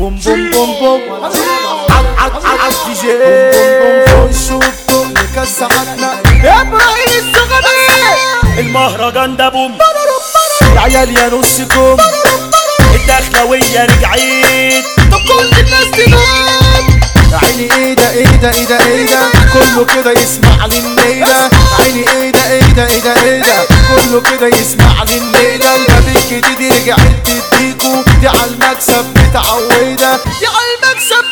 بوم بوم بوم بوم عالدي جي خشوا بتقل كسحتنا يا ابراهيم الصغبي المهرجان ده بوم العيال يا نص كوم الدخلوية رجعيت طب كل الناس تنام عيني ايه ده ايه ده ايه ده ايه ده كله كده يسمع للنيلة عيني ايه ده ايه ده ايه ده ايه ده كله كده يسمع للنيلة الباب الجديد رجعت تديكو دي على المكسب متعودة دي على المكسب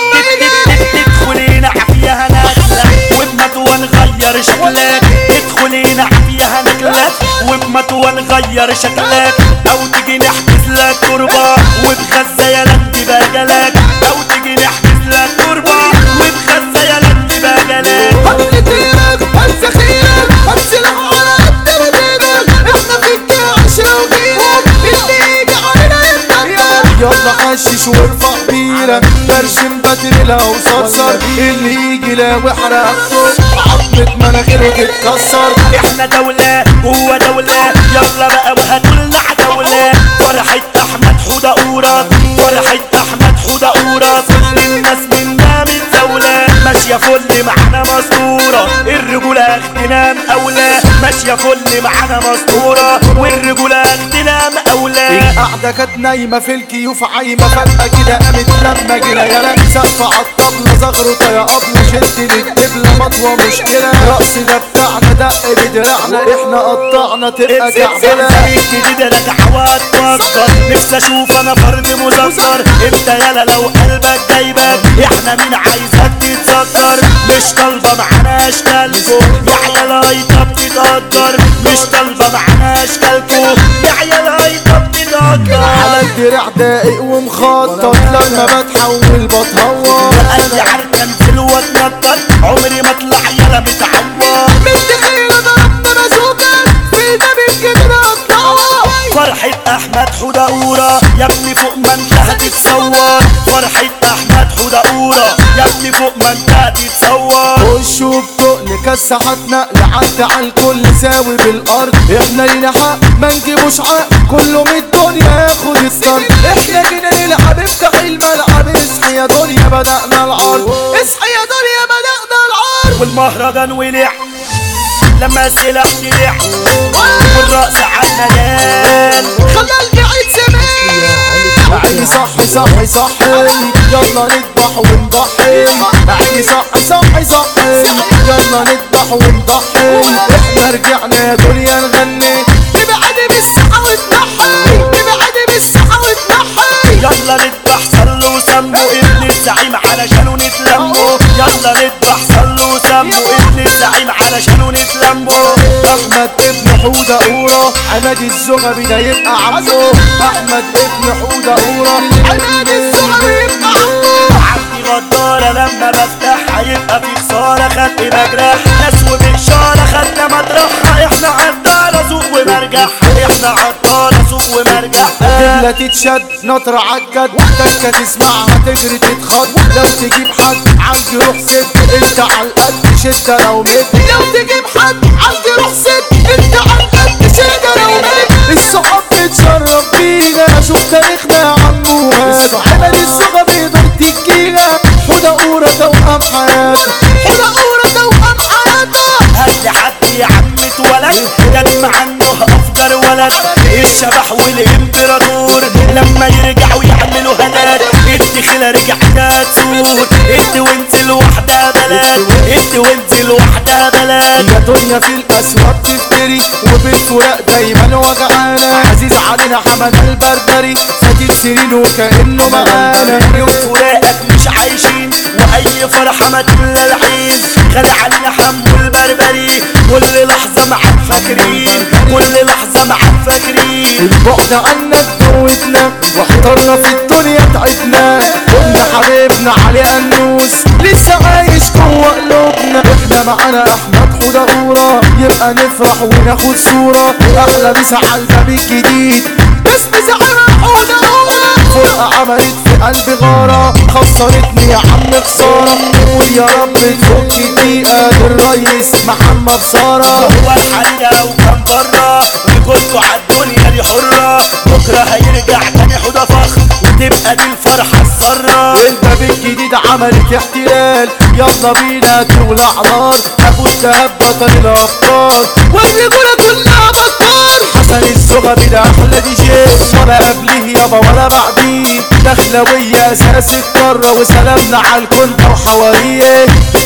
متعودة ادخلينا عافية هناكلك وبمت ونغير شكلك ادخلينا عافية هناكلك وبمت ونغير شكلك او تيجي نحجز لك تربة وبغزة يا لك بجلك او تيجي نحجز لك تربة وبغزة يا لك بجلك هتديرك هتسخيرك هتسلح على قد ايدك احنا فيك عشرة وغيرك اللي يجي علينا يتنيا يلا حشش وارفع بيرة برشم باتريلا وصرصر اللي يجي لا وحرقته عظمة مناخيره تتكسر احنا دولة جوه دولة يلا بقى وهتولع دولة فرحة احمد حودة قورة فرحة احمد حودة قورة كل الناس منا متزولة ماشية فل معانا مسطورة الرجولة اغتنام اولى ماشية فل معانا مسطورة والرجولة اغتنام اولى القعدة كانت نايمة في الكيوف عايمة فجأة كده قامت لما جينا يا سقف عالطبلة زغرطة يا أبلة شلت للدبلة مطوة مشكلة رقص ده بتاعنا دق بدراعنا احنا قطعنا تبقى كعبلة الجديد انا دعوات تفكر نفسي اشوف انا فرد مذكر انت يالا لو قلبك جايبك احنا مين عايزك تتسكر مش طالبه معانا اشكالكو يا عيال هايطه بتتقدر مش طالبه معانا اشكالكو يا عيال هايطه بتتقدر على الدراع داقق ومخطط لما بتحول بتهور اي عركه انزل واتنطط عمري ما اطلع يالا متعور مستحيل ضربنا بازوكا في ده بالكده اطلعوا فرحة أحمد حودة قورة يا ابني فوق ما انت هتتصور فرحة أحمد حودة قورة يا ابني فوق ما انت هتتصور خشوا بتقل كسحتنا لعد على الكل ساوي بالارض احنا لينا حق ما نجيبوش عق كله من الدنيا ياخد الصرد احنا جينا نلعب افتح الملعب اصحي يا دنيا بدأنا العرض اصحي يا دنيا بدأنا العرض والمهرجان ولع لما السلاح طلع والرأس على المجال خلى القعيد سمين عيني صحي صحي صحي يلا نذبح ونضحي عيني صحي صحي صحي يلا نذبح ونضحي احنا رجعنا يا دنيا نغني نبعد بالسحة وتنحي نبعد بالسحة وتنحي يلا نذبح صلوا وسموا ابن الزعيم علشانه نتلموا يلا نذبح صلوا وسموا ابن الزعيم علشانه نتلموا احمد ابن حودة قورة عماد الزغبي ده يبقى عمو احمد ابن حودة قورة عماد الزغبي يبقى عمو عندي غدارة لما بفتحها يبقى في خسارة خدت مجرح ناس وبإشارة خدنا مطرحها احنا عطارة سوق ومرجحها احنا عطارة سوق ومرجحها دبلة تتشد نطرة عالجد تكة تسمعها تجري تتخض لو تجيب حد عندي روح سد انت عالقد شدة لو مد لو تجيب حد عندي روح سد انت عالقد شدة لو مد الصحاب بتشرف بينا شوف تاريخنا يا عموها عمل الصغى بيقدر تجينا حودة قورة توأم حياتها حودة قورة توأم حياتها اي حد يا عم اتولد كان عنده افجر ولد الشبح والامبراطور لما يرجعوا يعملوا هنات الدخلة رجعت تسود ادي وانزل وحدة بلد ادي وانزل وحدة بلد يا دنيا في الاسواق تفتري وبالفراق دايما وجعانا عزيز علينا حمد البربري فاتت سنين وكانه معانا يوم فراقك مش عايشين واي فرحة ما تملى العين غالي علينا حمو البربري كل لحظة معاك فاكرين كل لحظة معاك فاكرين البعد عنك دوتنا واحترنا في الدنيا تعبنا قلنا حبيبنا علي انوس لسه عايش جوه قلوبنا احنا معانا احمد حوده قورة يبقى نفرح وناخد صورة احلى مسا على الباب الجديد بس مسا حوده قورة فرقة عملت في قلبي غارة خسرتني يا عم خسارة قول يا رب تفك الدقيقة للريس محمد سارة هو الحريقة وكان برا رجولته عالدنيا دي حرة بكرة هيرجع تاني حوده فخر تبقى دي الفرحة السرة الباب الجديد عملت احتلال يلا بينا تولع نار ابو الدهب بطل الابطال والرجوله كلها بطال حسن الزغبي ده احلى دي جي ولا قبليه يابا ولا بعديه دخلوية اساس القارة وسلامنا على الكنتة وحواليه